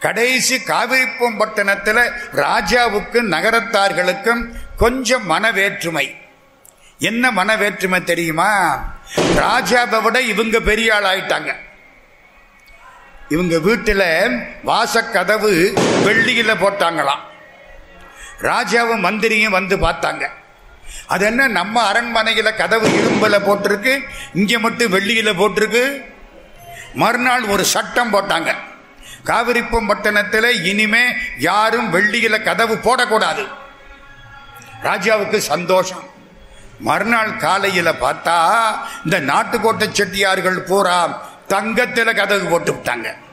கடைசி காவிரிப்பம்பட்டினத்தில் ராஜாவுக்கும் நகரத்தார்களுக்கும் கொஞ்சம் மனவேற்றுமை என்ன மனவேற்றுமை தெரியுமா ராஜாவை விட இவங்க பெரிய ஆள் ஆயிட்டாங்க இவங்க வீட்டில் வாசக்கதவு வெள்ளியில போட்டாங்களாம் ராஜாவும் மந்திரியும் வந்து பார்த்தாங்க அது என்ன நம்ம அரண்மனையில கதவு இரும்புல போட்டிருக்கு இங்க மட்டும் வெள்ளியில போட்டிருக்கு மறுநாள் ஒரு சட்டம் போட்டாங்க காவிரிப்பம்பட்டினத்தில் இனிமே யாரும் வெள்ளியில கதவு போடக்கூடாது ராஜாவுக்கு சந்தோஷம் மறுநாள் காலையில பார்த்தா இந்த நாட்டுக்கோட்டை செட்டியார்கள் பூரா தங்கத்தில் கதவு போட்டு விட்டாங்க